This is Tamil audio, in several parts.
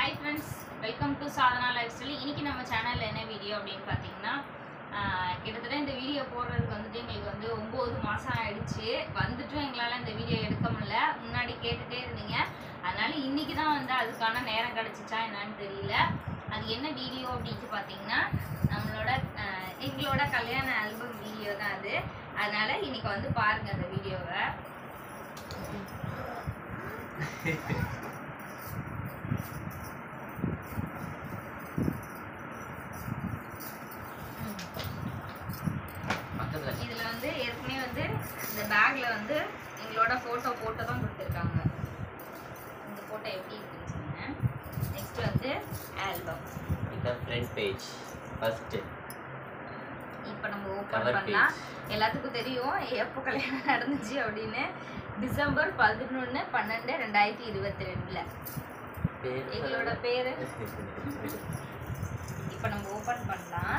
Hi friends welcome to Sadhana life style இன்னைக்கு நம்ம சேனலில் என்ன வீடியோ அப்படின்னு பார்த்தீங்கன்னா ஆஹ், கிட்டத்தட்ட இந்த வீடியோ போடுறதுக்கு வந்துட்டு எங்களுக்கு வந்து ஒம்பது மாதம் ஆயிடுச்சு வந்துட்டும் எங்களால் இந்த வீடியோ எடுக்க முடியல முன்னாடி கேட்டுகிட்டே இருந்தீங்க அதனால இன்னைக்கு தான் வந்து அதுக்கான நேரம் கிடச்சிச்சா என்னன்னு தெரியல அது என்ன வீடியோ அப்படின்னு பார்த்தீங்கன்னா நம்மளோட ஆஹ், எங்களோட கல்யாண ஆல்பம் வீடியோ தான் அது அதனால இன்னைக்கு வந்து பாருங்க அந்த வீடியோவை பக்கத்துல இதுல வந்து ஏற்கனவே வந்து இந்த பேக்ல வந்து எங்களோட போட்டோ போட்டு தான் கொடுத்துருக்காங்க இந்த போட்டோ எப்படி இருக்குன்னு சொல்லுங்க நெக்ஸ்ட் வந்து ஆல்பம் இதுதான் ஃப்ரண்ட் பேஜ் ஃபர்ஸ்ட் இப்போ நம்ம ஓப்பன் கவர் பண்ணலாம் பேஜ் எல்லாத்துக்கும் தெரியும் எப்போ கல்யாணம் நடந்துச்சு அப்படின்னு டிசம்பர் பதினொன்று பன்னெண்டு ரெண்டாயிரத்தி இருபத்தி ரெண்டுல எங்களோட பேரு இப்போ நம்ம ஓப்பன் பண்ணலாம்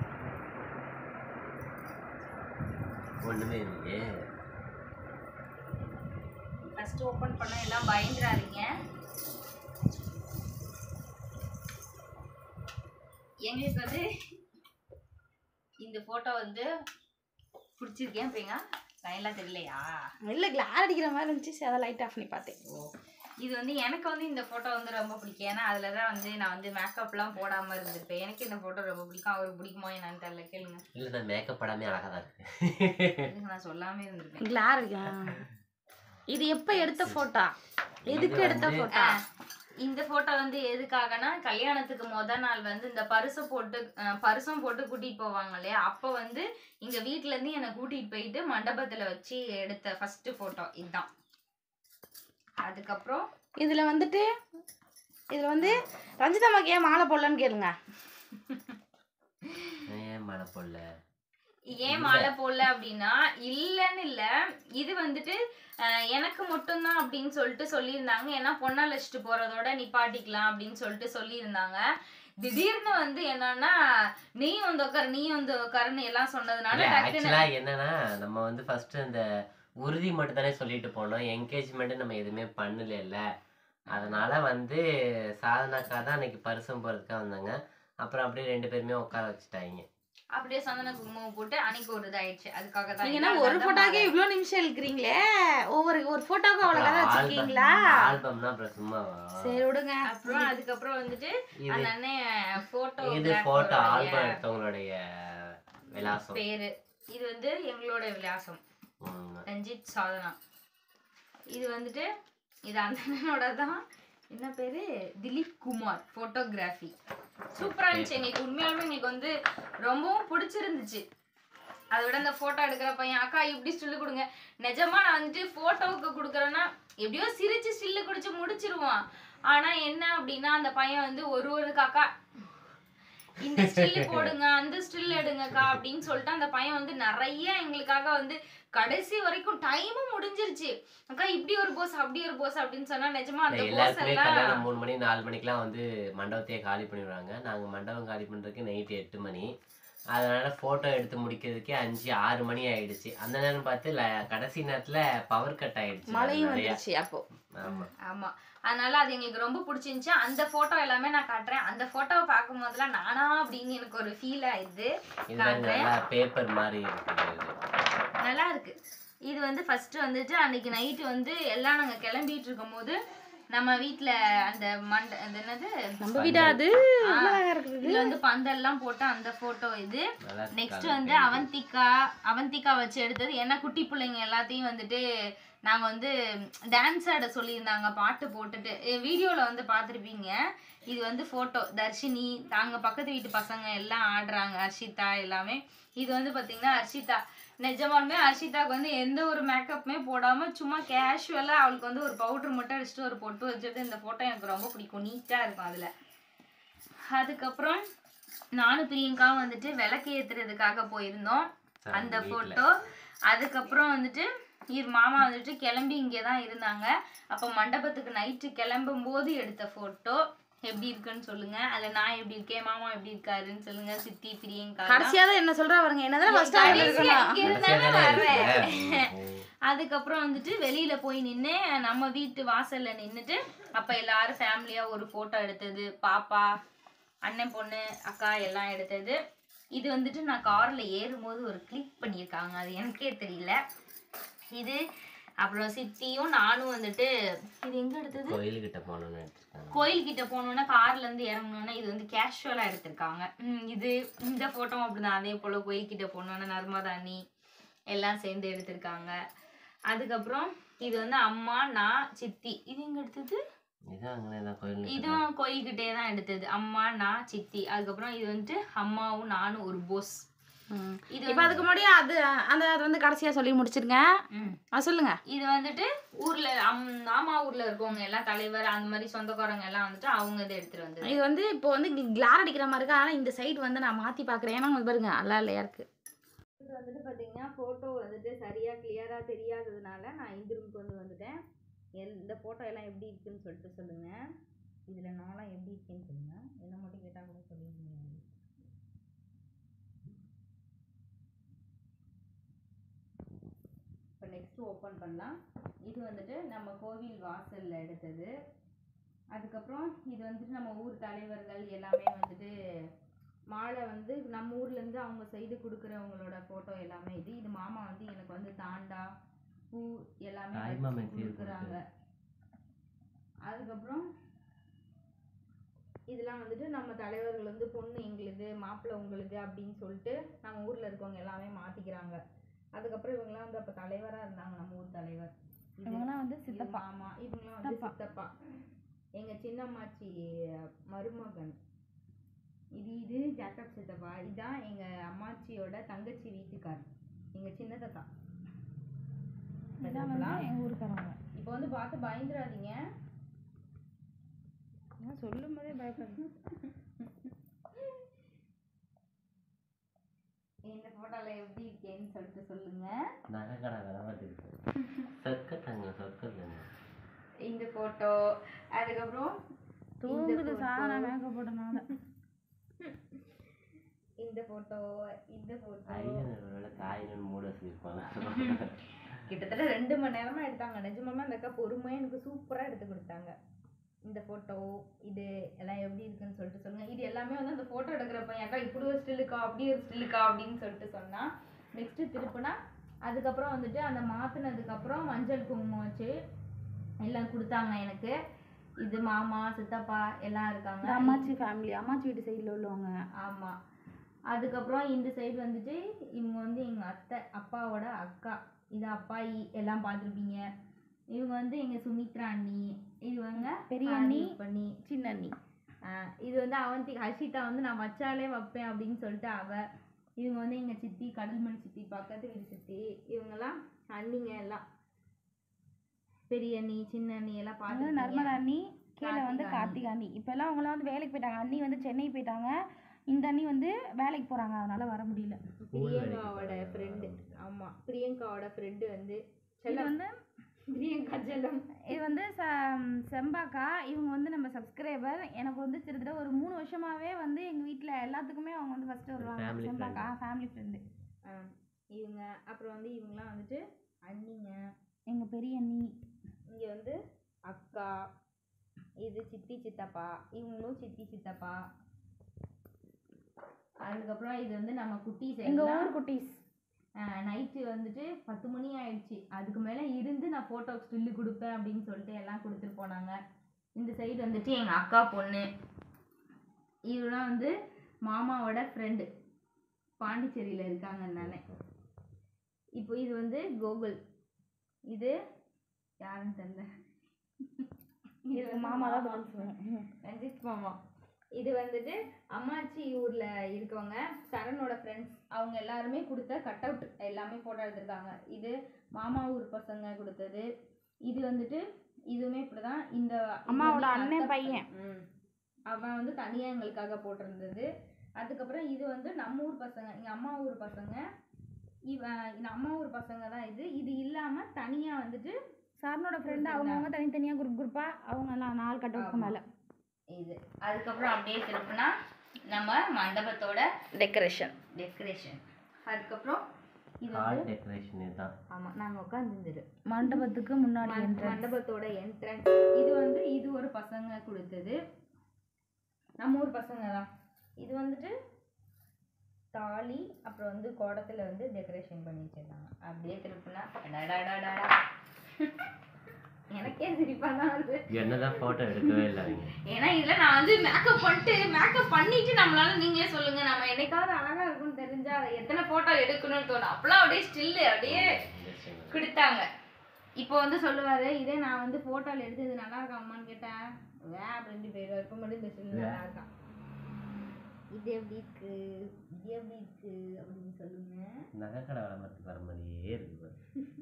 ஒண்ணுமே இல்லையே ஃபர்ஸ்ட் ஓப்பன் பண்ண எல்லாம் பயந்துடாதீங்க எங்களுக்கு வந்து இந்த போட்டோ வந்து பிடிச்சிருக்கேன் பிரியா லைன்லாம் தெரியலையா இல்லை கிளார் அடிக்கிற மாதிரி இருந்துச்சு சரி அதை லைட் ஆஃப் பண்ணி பார்த்தேன் இது வந்து எனக்கு வந்து இந்த போட்டோ வந்து ரொம்ப பிடிக்கும் ஏன்னா அதில் தான் வந்து நான் வந்து மேக்கப்லாம் போடாமல் இருந்திருப்பேன் எனக்கு இந்த போட்டோ ரொம்ப பிடிக்கும் அவருக்கு பிடிக்குமோ என்னன்னு தெரியல கேளுங்க இல்ல நான் மேக்கப் படாமே அழகா தான் இருக்கு இதுக்கு நான் சொல்லாமே இருந்திருப்பேன் கிளார் அடிக்கலாம் இது எப்போ எடுத்த ஃபோட்டோ எதுக்கு இது எடுத்த வந்து- ஃபோட்டோ இந்த போட்டோ வந்து எதுக்காகனா கல்யாணத்துக்கு முத நாள் வந்து இந்த பரிசை போட்டு அஹ், பரிசம் போட்டு கூட்டிட்டு போவாங்க இல்லையா அப்போ வந்து எங்க வீட்ல இருந்து என்னை கூட்டிட்டு போயிட்டு மண்டபத்துல வச்சு எடுத்த ஃபர்ஸ்ட் போட்டோ இதுதான் அதுக்கப்புறம் இதில் வந்துட்டு இதில் வந்து ரஞ்சிதாமாக்கு ஏன் மாலை போடலன்னு கேளுங்க ஏன் மழை போடல ஏன் மாலை போடல அப்படின்னா இல்லைன்னு இல்ல இது வந்துட்டு அஹ், எனக்கு மட்டும்தான் அப்படின்னு சொல்லிட்டு சொல்லியிருந்தாங்க ஏன்னா பொண்ணா அழைச்சிட்டு போறதோட நிப்பாட்டிக்கலாம் அப்படின்னு சொல்லிட்டு சொல்லியிருந்தாங்க திடீர்னு வந்து என்னன்னா நீ வந்து உட்காரு நீ வந்து உட்காருன்னு எல்லாம் சொன்னதுனால இல்ல டக்குன்னு ஆக்சுவலா என்னன்னா நம்ம வந்து ஃபர்ஸ்ட் அந்த உறுதி மட்டும் தானே சொல்லிட்டு போனோம் என்கேஜ்மெண்ட் நம்ம எதுவுமே பண்ணல அதனால வந்து சாதனாக்கா தான் அன்னைக்கு பரிசம் போறதுக்காக வந்தாங்க அப்புறம் அப்படியே ரெண்டு பேருமே உட்கார வச்சுட்டாங்க அப்படியே சந்தன குங்குமம் போட்டு அன்னைக்கு ஒரு இதாயிடுச்சு அதுக்காக தான் நீங்க என்ன ஒரு ஃபோட்டோக்கே இவ்வளோ நிமிஷம் இருக்கிறீங்களே ஒவ்வொரு ஒரு ஃபோட்டோக்கு அவ்வளோ கதை வச்சிருக்கீங்களா ஆல்பம்னா அப்புறம் சும்மாவா சரி விடுங்க அப்புறம் அதுக்கப்புறம் வந்துட்டு இது அந்த அண்ணன் போட்டோ இது போட்டோ ஆல்பம் எடுத்தவங்களுடைய விலாசம் பேரு இது வந்து எங்களோட விலாசம் ம். ரஞ்சித் சாதனா இது வந்துட்டு இது அந்த அண்ணனோட தான் என்ன பேரு திலீப் குமார் போட்டோகிராஃபி சூப்பரா இருந்துச்சு எங்களுக்கு உண்மையாலுமே எங்களுக்கு வந்து ரொம்பவும் பிடிச்சிருந்துச்சு அதை விட அந்த போட்டோ எடுக்கிற பையன் அக்கா இப்படி ஸ்டில்லு கொடுங்க நிஜமா நான் வந்துட்டு போட்டோவுக்கு கொடுக்குறேன்னா எப்படியோ சிரிச்சு ஸ்டில்லு குடிச்சு முடிச்சிருவான் ஆனா என்ன அப்படின்னா அந்த பையன் வந்து ஒரு ஒரு காக்கா இந்த ஸ்டில் போடுங்க அந்த ஸ்டில் எடுங்கக்கா அப்படின்னு சொல்லிட்டு அந்த பையன் வந்து நிறைய எங்களுக்காக வந்து கடைசி வரைக்கும் டைமும் முடிஞ்சிருச்சு அக்கா இப்படி ஒரு போஸ் அப்படி ஒரு போஸ் அப்படின்னு சொன்னா நிஜமா அந்த போஸ் எல்லாருக்குமே எல்லாம் கல்யாணம் மூணு மணி நாலு மணிக்கெல்லாம் வந்து மண்டபத்தையே காலி பண்ணிடுவாங்க நாங்க மண்டபம் காலி பண்றதுக்கு நைட்டு எட்டு மணி அதனால போட்டோ எடுத்து முடிக்கிறதுக்கே அஞ்சு ஆறு மணி ஆயிடுச்சு அந்த நேரம் பார்த்து ல- கடைசி நேரத்துல பவர் கட் ஆயிடுச்சு மழையும் நிறைய. வந்துருச்சு அப்போ ஆமா ஆமா அதனால அது எங்களுக்கு ரொம்ப பிடிச்சிருந்துச்சு அந்த போட்டோ எல்லாமே நான் காட்டுறேன் அந்த போட்டோவை பார்க்கும் போதெல்லாம் நானா அப்படின்னு எனக்கு ஒரு ஃபீல் ஆயிடுது இது மாதிரி காட்டுறேன். நல்லா பேப்பர் மாதிரி இருக்குது இது. நல்லா இருக்கு இது வந்து ஃபர்ஸ்ட் வந்துட்டு அன்னைக்கு நைட்டு வந்து எல்லாம் நாங்க கிளம்பிட்டு இருக்கும்போது நம்ம வீட்ல அந்த மண்ட அது என்னது நம்ம வீடா அது இவ்வளோ அழகா இருக்குது இதுல வந்து பந்தல்லாம் போட்ட அந்த போட்டோ இது நல்லா இருக்கு நெக்ஸ்ட் colour வந்து painting. அவந்திகா அவந்திகா வச்சு எடுத்தது ஏன்னா குட்டி பிள்ளைங்க எல்லாத்தையும் வந்துட்டு நாங்கள் வந்து டான்ஸ் ஆட சொல்லியிருந்தாங்க பாட்டு போட்டுட்டு வீடியோவில் வந்து பார்த்துருப்பீங்க இது வந்து ஃபோட்டோ தர்ஷினி தாங்க பக்கத்து வீட்டு பசங்க எல்லாம் ஆடுறாங்க ஹர்ஷிதா எல்லாமே இது வந்து பார்த்தீங்கன்னா ஹர்ஷிதா நிஜமாலுமே ஹர்ஷிதாவுக்கு வந்து எந்த ஒரு மேக்கப்புமே போடாமல் சும்மா கேஷுவலாக அவளுக்கு வந்து ஒரு பவுடர் மட்டும் அடிச்சுட்டு ஒரு பொட்டு வச்சுட்டு இந்த ஃபோட்டோ எனக்கு ரொம்ப பிடிக்கும் நீட்டாக இருக்கும் அதில் அதுக்கப்புறம் நானும் பிரியங்காவும் வந்துட்டு விளக்கு ஏத்துறதுக்காக போயிருந்தோம் சரி, அந்த வீட்ல. போட்டோ அதுக்கப்புறம் வந்துட்டு இவர் மாமா வந்துட்டு கிளம்பி இங்கே தான் இருந்தாங்க அப்போ மண்டபத்துக்கு நைட்டு கிளம்பும் போது எடுத்த ஃபோட்டோ எப்படி இருக்குன்னு சொல்லுங்க அதுல நான் எப்படி இருக்கேன் மாமா எப்படி இருக்காருன்னு சொல்லுங்க சித்தி பிரியங்கா கடைசியா தான் என்ன சொல்றா பாருங்க என்னதான் ஃபர்ஸ்ட் கடைசியா இருக்கணும் இங்க இருந்தானே கடைசியா தானே வர்றேன் இருக்கு. அதுக்கப்புறம் வந்துட்டு வெளியில போய் நின்று நம்ம வீட்டு வாசல்ல நின்னுட்டு அப்ப எல்லாரும் ஃபேமிலியா ஒரு போட்டோ எடுத்தது பாப்பா அண்ணன் பொண்ணு அக்கா எல்லாம் எடுத்தது இது வந்துட்டு நான் கார்ல ஏறும்போது ஒரு கிளிக் பண்ணியிருக்காங்க அது எனக்கே தெரியல இது அப்புறம் சித்தியும் நானும் வந்துட்டு இது எங்க எடுத்தது கோயிலுக்கிட்ட போகணும்னு எடுத்துருக்காங்க கோயில் கிட்ட போனோம்னா கார்ல இருந்து இறங்கணும்னா இது வந்து கேஷுவலா எடுத்திருக்காங்க ம், இது இந்த போட்டோ அப்படிதான் அதே போல கோயில் கிட்ட போனோம்னா நர்மதா அண்ணி எல்லாம் சேர்ந்து எடுத்திருக்காங்க அதுக்கப்புறம் இது வந்து அம்மா நான் சித்தி இது எங்க எடுத்தது இது அங்கே தான் கோயில் இதுவும் கோயில்கிட்டே தான் எடுத்தது அம்மா நான் சித்தி அதுக்கப்புறம் இது வந்துட்டு அம்மாவும் நானும் ஒரு போஸ் இது இப்போ அதுக்கு முன்னாடி அது அந்த அது வந்து கடைசியா சொல்லி முடிச்சிருங்க ம். ஆ சொல்லுங்க இது வந்துட்டு ஊர்ல அம் மாமா ஊர்ல இருக்கவங்க எல்லாம் தலைவர் அந்த மாதிரி சொந்தக்காரங்க எல்லாம் வந்துட்டு அவங்க இதை எடுத்துட்டு வந்தது இது வந்து இப்போ வந்து கிளார் அடிக்கிற மாதிரி இருக்கு ஆனா இந்த சைடு வந்து நான் மாத்தி பாக்குறேன் ஏன்னா உங்களுக்கு பாருங்க நல்லா இல்லையா இருக்கு இது வந்துட்டு பார்த்தீங்கன்னா ஃபோட்டோ வந்துட்டு சரியாக கிளியராக தெரியாததுனால நான் இந்த ரூமுக்கு வந்து வந்துட்டேன் எல் இந்த ஃபோட்டோ எல்லாம் எப்படி இருக்குன்னு சொல்லிட்டு சொல்லுங்கள் இதில் நான்லாம் எப்படி இருக்கேன்னு சொல்லுங்கள் என்ன மட்டும் கேட்டால் கூட சொல்லிடுங்க இப்போ நெக்ஸ்ட்டு ஓப்பன் பண்ணலாம் இது வந்துட்டு நம்ம கோவில் வாசலில் எடுத்தது அதுக்கப்புறம் இது வந்துட்டு நம்ம ஊர் தலைவர்கள் எல்லாமே வந்துட்டு மாலை வந்து நம்ம ஊர்ல இருந்து அவங்க சைடு கொடுக்குறவங்களோட போட்டோ எல்லாமே இது இது மாமா வந்து எனக்கு வந்து தாண்டா பூ எல்லாமே தாய் வச்சு மாமன் சீர் கொடுக்குறாங்க அதுக்கப்புறம் இதெல்லாம் வந்துட்டு நம்ம தலைவர்கள் வந்து பொண்ணு எங்களுது மாப்பிள்ளை உங்களுக்கு அப்படின்னு சொல்லிட்டு நம்ம ஊர்ல இருக்கவங்க எல்லாமே மாத்திக்கிறாங்க அதுக்கப்புறம் இவங்கெல்லாம் வந்து அப்ப தலைவரா இருந்தாங்க நம்ம ஊர் தலைவர் இது- இவங்கலாம் வந்து இது சித்தப்பா மாமா இவங்கெல்லாம் வந்து சித்தப்பா எங்க சின்னம்மாச்சி மருமகன் இது இது ஜாக்கப் சித்தப்பா இதான் எங்க அம்மாச்சியோட தங்கச்சி வீட்டுக்கார் எங்க சின்ன தாத்தா இதான் வந்து எங்க ஊருக்காரங்க இப்போ வந்து பார்த்து பயந்துடாதீங்க சொல்லும் போதே பயப்படுறேன் இந்த போட்டோல எப்படி இருக்கேன்னு சொல்லிட்டு சொல்லுங்க நகை கடை வேலை பார்த்துருக்கு சொர்க்கத்தங்க சொர்க்கத்தங்க இந்த போட்டோ அதுக்கப்புறம் தூங்குது photo. சாதனை மேக்கப் போட்டனால இந்த போட்டோ இந்த போட்டோ ஐயன் ஒருவேளை தாயினு மூட வச்சிருப்பாங்க கிட்டத்தட்ட ரெண்டு மணி நேரமா எடுத்தாங்க நிஜமாலுமே அந்த அக்கா பொறுமையா எனக்கு சூப்பரா எடுத்து கொடுத்தாங்க இந்த போட்டோ இது எல்லாம் எப்படி இருக்குன்னு சொல்லிட்டு சொல்லுங்க இது எல்லாமே வந்து அந்த போட்டோ எடுக்கிற பையன் அக்கா இப்படி ஒரு ஸ்டில்லுக்கா அப்படி ஒரு ஸ்டில்லுக்கா அப்படின்னு சொல்லிட்டு சொன்னா நெக்ஸ்ட் திருப்புனா அதுக்கப்புறம் வந்துட்டு அந்த மாத்துனதுக்கு அப்புறம் மஞ்சள் குங்குமம் வச்சு எல்லாம் கொடுத்தாங்க எனக்கு இது மாமா சித்தப்பா எல்லாம் இருக்காங்க அம்மாச்சி ஃபேமிலி அம்மாச்சி வீட்டு சைடுல உள்ளவங்க ஆமா அதுக்கப்புறம் இந்த சைடு வந்துட்டு இவங்க வந்து எங்க அத்தை அப்பாவோட அக்கா இது அப்பாயி எல்லாம் பார்த்துருப்பீங்க இவங்க வந்து எங்க சுமித்ரா அண்ணி இவங்க பெரிய அண்ணி. பண்ணி சின்ன அண்ணி இது வந்து அவந்தி ஹர்ஷிதா வந்து நான் வச்சாலே வைப்பேன் அப்படின்னு சொல்லிட்டு அவ இவங்க வந்து எங்க சித்தி கடல்மணி சித்தி பக்கத்து வீடு சித்தி இவங்கெல்லாம் அண்ணிங்க எல்லாம் பெரிய அண்ணி சின்ன அண்ணி எல்லாம் அது வந்து பார்த்து நர்மதா அண்ணி கீழே வந்து கார்த்திகா கார்த்திகா அண்ணி இப்போ எல்லாம் அவங்களாம் வந்து வேலைக்கு போயிட்டாங்க அண்ணி வந்து சென்னை போயிட்டாங்க இந்த அண்ணி வந்து வேலைக்கு போறாங்க அதனால வர முடியல பிரியங்காவோட ஃப்ரெண்டு ஆமா பிரியங்காவோட ஃப்ரெண்டு வந்து இது செல்லம் வந்து பிரியங்கா செல்லம் இது வந்து ச- செம்பாக்கா இவங்க வந்து நம்ம சப்ஸ்கிரைபர் எனக்கு வந்து கிட்டத்தட்ட ஒரு மூணு வருஷமாவே வந்து எங்க வீட்ல எல்லாத்துக்குமே அவங்க வந்து ஃபர்ஸ்ட் வருவாங்க family செம்பாக்கா ஃபேமிலி ஃப்ரெண்டு ஆ, இவங்க அப்புறம் வந்து இவங்கலாம் வந்துட்டு அண்ணிங்க எங்க பெரிய அண்ணி இங்க வந்து அக்கா இது சித்தி சித்தப்பா இவங்களும் சித்தி சித்தப்பா அதுக்கப்புறம் இது வந்து நம்ம குட்டி எங்க சைடு ஊர் குட்டீஸ் நைட்டு வந்துட்டு பத்து மணி ஆயிடுச்சு அதுக்கு மேலே இருந்து நான் ஃபோட்டோ ஸ்டில்லு கொடுப்பேன் அப்படின்னு சொல்லிட்டு எல்லாம் கொடுத்துட்டு போனாங்க இந்த சைடு வந்துட்டு எங்கள் அக்கா பொண்ணு இவெல்லாம் வந்து மாமாவோட ஃப்ரெண்டு பாண்டிச்சேரியில் இருக்காங்க நானே இப்போ இது வந்து கோகுல் இது யாருன்னு தெரியல இது இதுக்கு வந்து மாமா தான் பதில் சொல்லுவேன் ரஞ்சித் மாமா இது வந்துட்டு அம்மாச்சி ஊர்ல இருக்கவங்க சரணோட ஃப்ரெண்ட்ஸ் அவங்க எல்லாருமே கொடுத்த கட் அவுட் எல்லாமே போட்டோ எடுத்திருக்காங்க இது மாமா ஊர் பசங்க கொடுத்தது இது வந்துட்டு இதுவுமே இப்படிதான் இந்த இது அம்மாவோட வந்து எங்க அண்ணன் அத்தை பையன். ம். அவன் வந்து தனியா எங்களுக்காக போட்டிருந்தது அதுக்கப்புறம் இது வந்து நம்ம ஊர் பசங்க எங்க அம்மா ஊர் பசங்க இவன் இந்த அம்மா ஊர் பசங்க தான் இது இது இல்லாம தனியா வந்துட்டு சாரனோட ஃப்ரெண்டு அவங்கவுங்க தனித்தனியா குரூப் குரூப்பா அவங்க எல்லாம் நாலு கட்டவுக்கு ஆமா. மேல இது அதுக்கப்புறம் அப்படியே திருப்பினா நம்ம மண்டபத்தோட டெக்கரேஷன் டெக்கரேஷன் அதுக்கப்புறம் இது ஹால் வந்து டெக்கரேஷன் இதுதான் ஆமா நாங்க உட்காந்துருந்துரு மண்டபத்துக்கு முன்னாடி மண்- entrance. மண்டபத்தோட என்ட்ரன்ஸ் இது வந்து இது ஒரு பசங்க கொடுத்தது நம்ம ஊர் பசங்க தான் இது வந்துட்டு தாலி அப்புறம் வந்து குடத்துல வந்து டெக்கரேஷன் பண்ணி வச்சிருந்தாங்க அப்படியே திருப்பினா டடடடடா. எனக்கே சிரிப்பா தான் வருது என்னதான் போட்டோ எடுக்கவே இல்லை அவங்க ஏன்னா இதுல நான் வந்து மேக்கப் பண்ணிட்டு மேக்கப் பண்ணிட்டு நம்மளால நீங்களே சொல்லுங்க நம்ம என்னைக்காவது அழகா இருக்கும்னு தெரிஞ்சா அதை எத்தனை போட்டோ எடுக்கணும்னு தோணும் அப்பெல்லாம் அப்படியே ஸ்டில்லு அப்படியே கொடுத்தாங்க இப்போ வந்து சொல்லுவாரு இதே நான் வந்து போட்டோல எடுத்து இது நல்லா இருக்கா அம்மான்னு கேட்டேன் வே அப்படின்னு போயிடுவார் இப்போ மட்டும் இந்த ஸ்டில் நல்லா இருக்கான் இது எப்படி இருக்கு இது எப்படி இருக்கு அப்படின்னு சொல்லுங்க நகைக்கடை விளம்பரத்துக்கு வர மாதிரியே இருக்கு பாரு.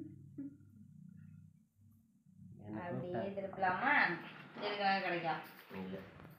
என்ன அப்படியே கூப்பிட்டா? திருப்பலாமா இதுக்காக கிடைக்கா இல்ல.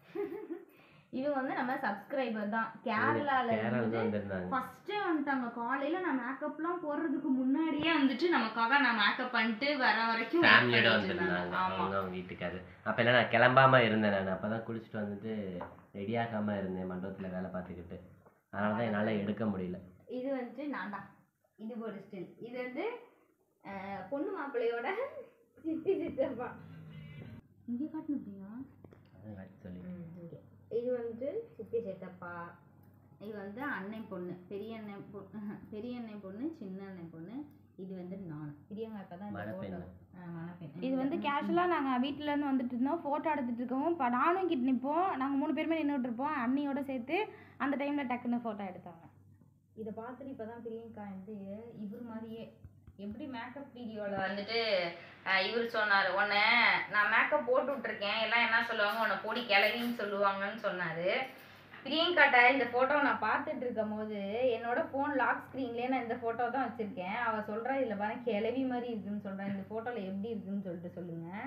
இது வந்து நம்ம சப்ஸ்கிரைபர் தான் கேரளால கேரளால இருந்து தான் வந்திருந்தாங்க ஃபர்ஸ்டே வந்துட்டாங்க காலையில நான் மேக்கப்லாம் போடுறதுக்கு முன்னாடியே வந்துட்டு நமக்காக நான் மேக்கப் பண்ணிட்டு வர வரைக்கும் wait ஃபேமிலியோட பண்ணிட்டு இருந்தாங்க. வந்திருந்தாங்க ஆமா அவங்க அவங்க வீட்டுக்காரு அப்ப என்ன நான் கிளம்பாம இருந்தேன் நான் அப்பதான் குளிச்சுட்டு வந்துட்டு ரெடி ஆகாம இருந்தேன் மண்டபத்துல வேலை பார்த்துக்கிட்டு அதனாலதான் என்னால எடுக்க முடியல இது வந்துட்டு நான் தான் இது ஒரு ஸ்டில் இது வந்து அஹ், பொண்ணு மாப்பிள்ளையோட சித்தி சித்தப்பா இங்கே காட்டணுப்பியா அதான் காட்டி சொல்லி இங்கே இது வந்துட்டு சித்தி சித்தப்பா இது வந்து அண்ணன் பொண்ணு பெரிய அண்ணன் பொண்ணு பெரிய அண்ணன் பொண்ணு சின்ன அண்ணன் பொண்ணு இது வந்து நான் பிரியங்கா அக்கா தான் இந்த மணப்பெண்ணு. photo. ஆ, மணப்பெண் இது வந்து கேஷுவலாக நாங்கள் வீட்டிலேருந்து வந்துட்டு இருந்தோம் ஃபோட்டோ எடுத்துட்டு இருக்கோம் இப்போ நானும் கிட்ட நிற்போம் நாங்கள் மூணு பேருமே நின்றுட்டு இருப்போம் அண்ணியோட சேர்த்து அந்த டைமில் டக்குன்னு ஃபோட்டோ எடுத்தாங்க இதை பார்த்துட்டு இப்போ தான் பிரியங்கா வந்து இவர் மாதிரியே எப்படி மேக்கப் வீடியோவில் வந்துட்டு அஹ், இவர் சொன்னார் உன்னை நான் மேக்கப் போட்டு விட்ருக்கேன் எல்லாம் என்ன சொல்லுவாங்க உன்னை போடி கிளவின்னு சொல்லுவாங்கன்னு சொன்னார் பிரியங்காட்ட இந்த ஃபோட்டோ நான் பார்த்துட்டு இருக்கும் போது என்னோட ஃபோன் லாக் ஸ்க்ரீன்லேயே நான் இந்த ஃபோட்டோ தான் வச்சுருக்கேன் அவள் சொல்கிறா இதில் பாரு கிளவி மாதிரி இருக்குன்னு சொல்கிறேன் இந்த ஃபோட்டோவில் எப்படி இருக்குன்னு சொல்லிட்டு சொல்லுங்கள்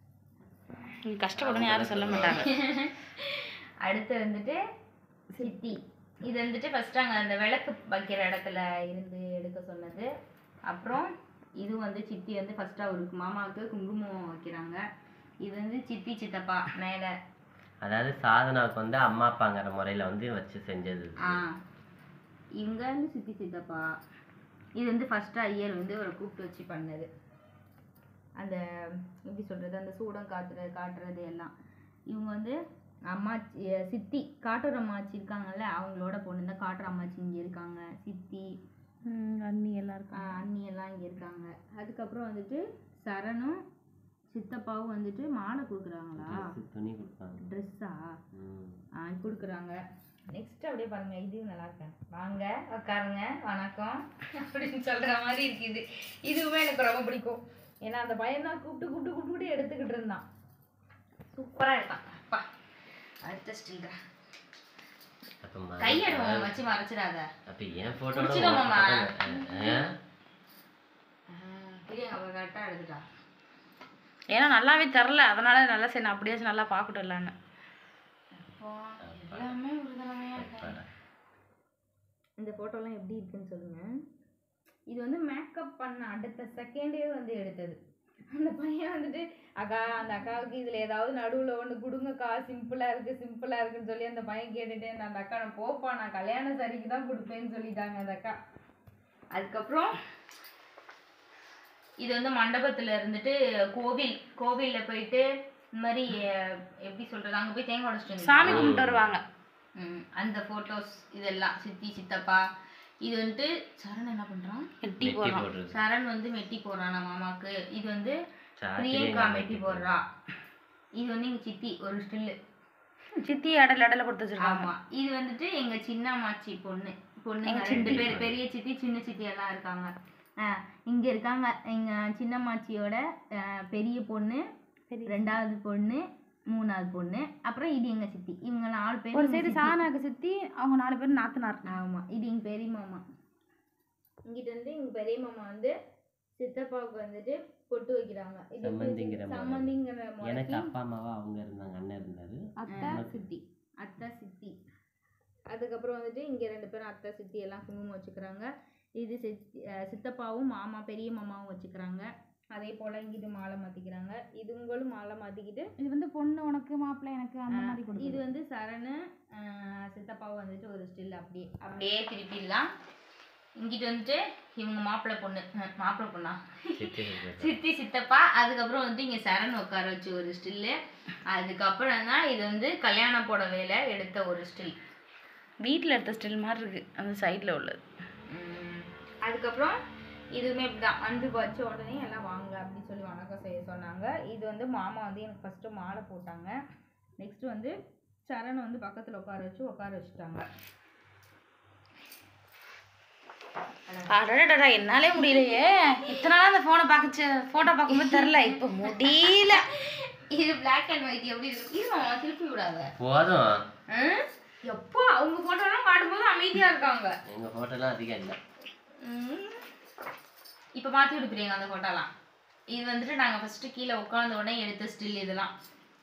கஷ்டப்படணும் யாரும் சொல்ல மாட்டாங்க அடுத்து வந்துட்டு சித்தி இது வந்துட்டு ஃபர்ஸ்ட் அங்கே அந்த விளக்கு வைக்கிற இடத்துல இருந்து எடுக்க சொன்னது அப்புறம் இது வந்து சித்தி வந்து ஃபர்ஸ்ட் அவருக்கு மாமாவுக்கு குங்குமம் வைக்கிறாங்க இது வந்து சித்தி சித்தப்பா மேலே அதாவது சாதனாவுக்கு வந்து அம்மா அப்பாங்கிற முறையில வந்து வச்சு செஞ்சது இது. ஆ இவங்க வந்து சித்தி சித்தப்பா இது வந்து ஃபர்ஸ்ட் ஐயர் வந்து ஒரு கூப்பிட்டு வச்சு பண்ணது அந்த எப்படி சொல்றது அந்த சூடம் காட்டுறது காட்டுறது எல்லாம் இவங்க வந்து அம்மாச்சி அஹ் சித்தி காட்டூர் அம்மாச்சி இருக்காங்கல்ல அவங்களோட பொண்ணு தான் காட்டுற அம்மாச்சி இங்கே இருக்காங்க சித்தி ம், அண்ணி எல்லாருக்கும் ஆஹ் அண்ணி எல்லாம் இங்கே இருக்காங்க அதுக்கப்புறம் வந்துட்டு சரணும் சித்தப்பாவும் வந்துட்டு மாலை கொடுக்குறாங்களா Dress, துணி கொடுப்பாங்க ட்ரெஸ்ஸா ம். கொடுக்குறாங்க நெக்ஸ்ட் அப்படியே பாருங்க இது நல்லா இருக்கேன் வாங்க உட்காருங்க வணக்கம் அப்படின்னு சொல்ற மாதிரி இருக்குது இதுவுமே எனக்கு ரொம்ப பிடிக்கும் ஏன்னா அந்த பையன் தான் கூப்பிட்டு கூப்பிட்டு கூப்பிட்டு எடுத்துக்கிட்டு இருந்தான் சூப்பரா இருக்கான் அப்பா அடுத்த ஸ்டில் அப்ப ம- கையெடுவோம் வச்சு மறைச்சிடாத அப்ப என் போட்டோட புடிச்சிக்கோ மாமா. ஆ? பிரியங்கா கரெக்டாக எடுத்துட்டா ஏன்னா நல்லாவே தெரில அதனால நல்லா சரி நான் அப்படியே நல்லா பார்க்கட்டும் இல்லைன்னு அப்பா, எல்லாமே ஒரு தடவையா இருக்கா அப்பாடா. இந்த ஃபோட்டோலாம் எப்படி இருக்குன்னு சொல்லுங்க இது வந்து மேக்கப் பண்ண அடுத்த செகண்டே வந்து எடுத்தது அந்த பையன் வந்துட்டு அக்கா அந்த அக்காவுக்கு இதுல ஏதாவது நடுவுல ஒண்ணு கொடுங்கக்கா சிம்பிளா இருக்கு சிம்பிளா இருக்குன்னு சொல்லி அந்த பையன் கேட்டுட்டே இருந்தான். அந்த அக்கா நான் போப்பா நான் கல்யாண சரிக்கு தான் கொடுப்பேன்னு சொல்லிட்டாங்க அந்த அக்கா அதுக்கப்புறம் இது வந்து மண்டபத்துல இருந்துட்டு கோவில் கோவில்ல போயிட்டு இந்த மாதிரி அஹ், எப்படி சொல்றது அங்க போய் தேங்காய் உடைச்சிட்டு சாமி வந்தாங்க. கும்பிட்டு வருவாங்க ம், அந்த போட்டோஸ் இதெல்லாம் சித்தி சித்தப்பா இது வந்துட்டு சரண் என்ன பண்றான் எட்டி நெத்தி போடுறோம் போடுறது. சரண் வந்து மெட்டி போடுறான் நம்ம மாமாக்கு இது வந்து சாத்தியே பிரியங்கா எங்க மெட்டி போடுறா இது வந்து எங்க சித்தி ஒரு ஸ்டில்லு சித்தி இடையில இடையில கொடுத்து வச்சிருக்காங்க ஆமா இது வந்துட்டு எங்க சின்னம்மாச்சி பொண்ணு பொண்ணுங்க எங்க ரெண்டு சித்தி. பேர் பெரிய சித்தி சின்ன சித்தி எல்லாம் இருக்காங்க ஆஹ் இங்க இருக்காங்க எங்க சின்னம்மாச்சியோட ஆஹ் பெரிய பொண்ணு ரெண்டாவது பொண்ணு மூணாவது பொண்ணு அப்புறம் இது எங்க சித்தி இவங்க நாலு பேர் ஒரு எங்க சைடு சித்தி. சாணாக்கு சித்தி அவங்க நாலு பேர் நாத்தனார் ஆமா இது எங்க பெரிய மாமா இங்கிட்ட வந்து எங்க பெரிய மாமா வந்து சித்தப்பாவுக்கு வந்துட்டு பொட்டு வைக்கிறாங்க இது எப்படி சம்மந்திங்கிற வச்சு- முறை. சம்மந்திங்கிற எனக்கு முறைக்கு அப்பா அம்மாவா அவங்க இருந்தாங்க அண்ணன் இருந்தாரு அத்தை அத்தை சித்தி அத்தை சித்தி அதுக்கப்புறம் வந்துட்டு இங்க ரெண்டு பேரும் அத்தை சித்தி எல்லாம் குங்குமம் வச்சுக்கிறாங்க இது சித்தி அஹ் சித்தப்பாவும் மாமா பெரிய மாமாவும் வச்சுக்கிறாங்க அதே போல இங்கிட்டு மாலை மாத்திக்கிறாங்க இதுங்களும் மாலை மாத்திக்கிட்டு இது வந்து பொண்ணு உனக்கு மாப்பிள்ளை எனக்கு அந்த ஆஹ் மாதிரி இது கொடுக்குது வந்து சரணு ஆஹ் சித்தப்பாவும் வந்துட்டு ஒரு ஸ்டில் அப்படியே அப்படியே திருப்பிடலாம் இங்கிட்டு வந்துட்டு இவங்க மாப்பிள்ளை பொண்ணு அஹ், மாப்பிள்ளை பொண்ணா சித்தி சொல்றது. சித்தி சித்தப்பா அதுக்கப்புறம் வந்து இங்க சரண் உட்கார வச்சு ஒரு ஸ்டில்லு அதுக்கப்புறம் தான் இது வந்து கல்யாண புடவையில எடுத்த ஒரு ஸ்டில் வீட்டில் எடுத்த ஸ்டில் மாதிரி இருக்கு அந்த சைடில் உள்ளது அதுக்கப்புறம் இதுவுமே இப்படிதான் வந்து வச்ச உடனே எல்லாம் வாங்க அப்படின்னு சொல்லி வணக்கம் செய்ய சொன்னாங்க இது வந்து மாமா வந்து எனக்கு ஃபர்ஸ்ட் மாலை போட்டாங்க நெக்ஸ்ட் வந்து சரண் வந்து பக்கத்துல உட்கார வச்சு உட்கார வச்சுட்டாங்க அடடடா என்னாலே முடியலையே இத்தனை நாளா அந்த ஃபோனை பார்க்கச்சு ஃபோட்டோ பார்க்கும்போது தெரில இப்போ முடியல இது பிளாக் அண்ட் ஒயிட் எப்படி இருக்கு இது மாமா திருப்பி விடாத போதும் ஆ? எப்போ அவங்க போட்டோலாம் காட்டும்போது அமைதியா இருக்காங்க எங்க போட்டோலாம் அதிகம் இல்லை ம். இப்ப மாத்தி விடுப்பீங்க அந்த போட்டோலாம் இது வந்துட்டு நாங்க ஃபர்ஸ்ட் கீழே உட்கார்ந்த உடனே எடுத்த ஸ்டில் இதெல்லாம்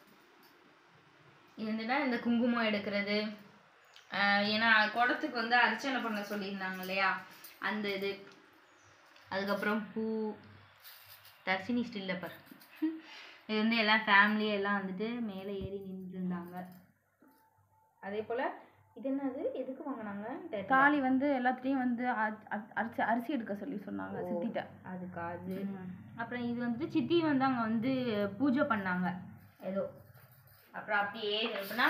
இது வந்துட்டு இந்த குங்குமம் எடுக்கிறது ஆஹ் ஏன்னா குடத்துக்கு வந்து அர்ச்சனை பண்ண சொல்லியிருந்தாங்க இல்லையா அந்த இது அதுக்கப்புறம் பூ தர்ஷினி ஸ்டில்ல பாரு இது வந்து எல்லாம் ஃபேமிலி எல்லாம் வந்துட்டு மேலே ஏறி நின்றுட்டு இருந்தாங்க அதே போல இது என்னது எதுக்கு வாங்கினாங்க தெரியல. தாலி வந்து எல்லாத்துலேயும் வந்து அ- அ- அரிசி அரிசி எடுக்க சொல்லி சொன்னாங்க சித்திட்ட அதுக்கு அது அப்புறம் இது வந்துட்டு சித்தி வந்து அங்க வந்து பூஜை பண்ணாங்க ஏதோ அப்புறம் அப்படியே எப்படின்னா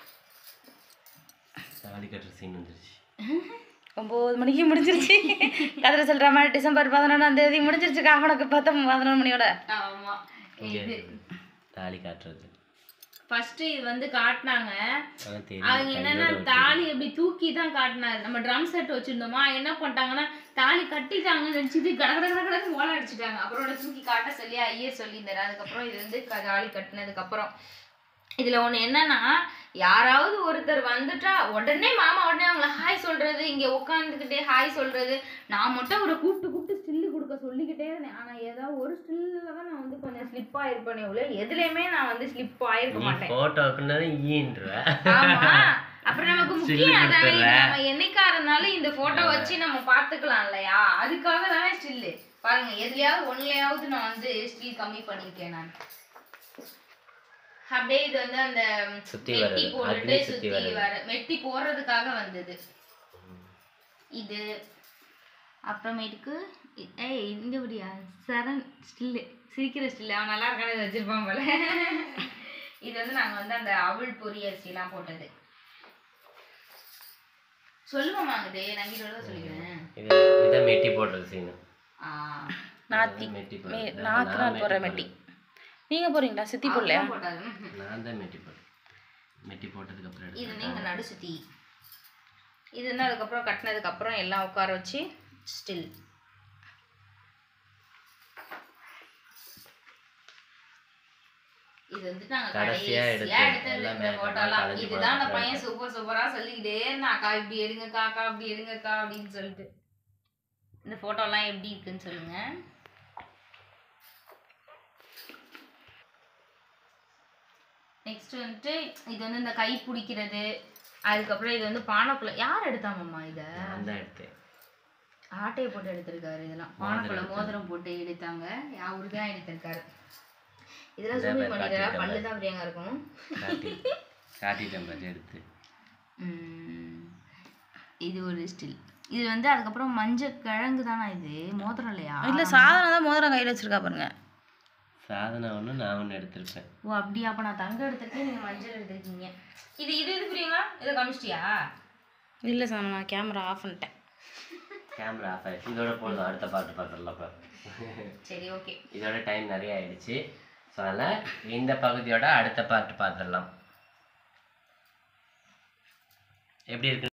தாலி கட்டுற சீன் வந்துருச்சு ஒம்பது மணிக்கு முடிஞ்சிருச்சு கதிர சொல்கிற மாதிரி டிசம்பர் பதினொன்றாம் தேதி முடிஞ்சிருச்சு காமனுக்கு பத்து பதினொன்று மணியோட ஆமா இங்க இது தாலி காட்டுறது ஃபர்ஸ்ட் இது வந்து காட்டினாங்க ஆனா தெரியும் அவங்க என்னன்னா கையோட தாலி அப்படி தூக்கி தான் காட்டினாரு நம்ம ட்ரம் செட் வச்சிருந்தோமா என்ன பண்ணிட்டாங்கன்னா தாலி கட்டிட்டாங்கன்னு நினைச்சிட்டு கட கட கட கடன்னு ஓலை அடிச்சிட்டாங்க அப்புறம் உடனே தூக்கி காட்ட சொல்லி ஐயர் சொல்லியிருந்தாரு அதுக்கப்புறம் இது வந்து க- தாலி கட்டினதுக்கு அப்புறம் இதுல ஒண்ணு என்னன்னா யாராவது ஒருத்தர் வந்துட்டா உடனே மாமா உடனே அவங்கள ஹாய் சொல்றது இங்க உட்காந்துக்கிட்டே ஹாய் சொல்றது நான் மட்டும் அவரை கூப்பிட்டு கூப்பிட்டு ஸ்டில்லு கொடுக்க சொல்லிக்கிட்டே இருந்தேன் ஆனா ஏதாவது ஒரு ஸ்டில்ல தான் நான் வந்து கொஞ்சம் ஸ்லிப் ஆயிருப்பேனே உள்ள எதுலயுமே நான் வந்து ஸ்லிப் ஆயிருக்க நீ மாட்டேன் போட்டோக்குன்னு ஈன்ற ஆமா அப்புறம் நமக்கு Still முக்கியம் அதானே இது கொடுத்துடுற. நம்ம என்னைக்கா இருந்தாலும் இந்த போட்டோ வச்சு நம்ம பாத்துக்கலாம் இல்லையா அதுக்காக தானே ஸ்டில் பாருங்க எதுலயாவது ஒண்ணுலயாவது நான் வந்து ஸ்டில் கம்மி பண்ணிருக்கேன் நான் அப்படியே இது வந்து அந்த சுத்தி மெட்டி வர்றது. போட்டுட்டு அக்னி சுத்தி சுத்தி வர்றது. வர மெட்டி போடுறதுக்காக வந்தது இது அப்புறமேட்டுக்கு இ- ஏய் இந்த அப்படியா சரண் ஸ்டில்லு சிரிக்கிற ஸ்டில்லு அவன் நல்லா இருக்கானு இதை வச்சிருப்பான் போல இது வந்து நாங்க வந்து அந்த அவள் பொரி அரிசிலாம் போட்டது சொல்லுவோமா இது நான் வீட்டோட தான் சொல்லிக்கிறேன் இது இதான் மெட்டி போடுறது சீனு ஆ, நாத்தி மெட்டி மே போடுறது நாத்து நாள் போடுற மெட்டி நீங்கள் போகிறீங்களா சித்தி போடலையா அவள் போட்டாரு ம்ஹும். நான் தான் மெட்டி போட்டேன் மெட்டி போட்டதுக்கு அப்புறம் இது எடுத்தேன் நீங்க நடு சுத்தி இது வந்து அதுக்கப்புறம் கட்டினதுக்கு அப்புறம் எல்லாம் உட்கார வச்சு ஸ்டில் இது வந்து நாங்க கடைசியா கடைசியா எடுத்து எடுத்தது எல்லாமே இந்த போட்டோலாம் கலைஞ்சு இதுதான் அந்த போன பையன் சூப்பர் சூப்பரா சொல்லிக்கிட்டே இருந்தான் அக்கா இப்படி எடுங்கக்கா அக்கா இப்படி எடுங்கக்கா அப்படின்னு சொல்லிட்டு இந்த போட்டோலாம் எப்படி இருக்குன்னு சொல்லுங்க நெக்ஸ்ட் வந்துட்டு இது வந்து இந்த கை பிடிக்கிறது அதுக்கப்புறம் இது வந்து பானைக்குள்ள யார் எடுத்தாங்கம்மா இதை நான் தான் எடுத்தேன் ஆட்டையை போட்டு எடுத்திருக்காரு இதெல்லாம் பானைக்குள்ள மோதிரம் போட்டு எடுத்தாங்க அவரு தான் எடுத்திருக்காரு இதெல்லாம் இதான் சூப்பர் பாரு, பண்ணிக்கிறா காட்டிட்டேன் பல்லு தான் பிரியாங்க இருக்கும் காட்டி காட்டிட்டேன் பாரு எடுத்து உம், இது ஒரு ஸ்டில் இது வந்து அதுக்கப்புறம் மஞ்சள் கிழங்கு தானா இது மோதிரம் இல்லையா இல்லை சாதனை தான் மோதிரம் கையில் வச்சிருக்கா பாருங்க சாதனை ஒன்று நான் ஒன்று எடுத்திருப்பேன் ஓ அப்படியா அப்ப நான் தங்கம் எடுத்திருக்கேன் நீங்க மஞ்சள் எடுத்திருக்கீங்க இது இது இது பிரியுங்க இதை காமிச்சிட்டியா இல்லை சார் நான் கேமரா ஆஃப் பண்ணிட்டேன் கேமரா ஆஃப் ஆயிடுச்சு இதோட போதும் அடுத்த பாட்டு பார்த்துடலாம் இப்போ சரி ஓகே இதோட டைம் நிறைய ஆயிடுச்சு ஸோ அதனால் இந்த பகுதியோட அடுத்த பாட்டு பார்த்துடலாம் எப்படி இருக்கு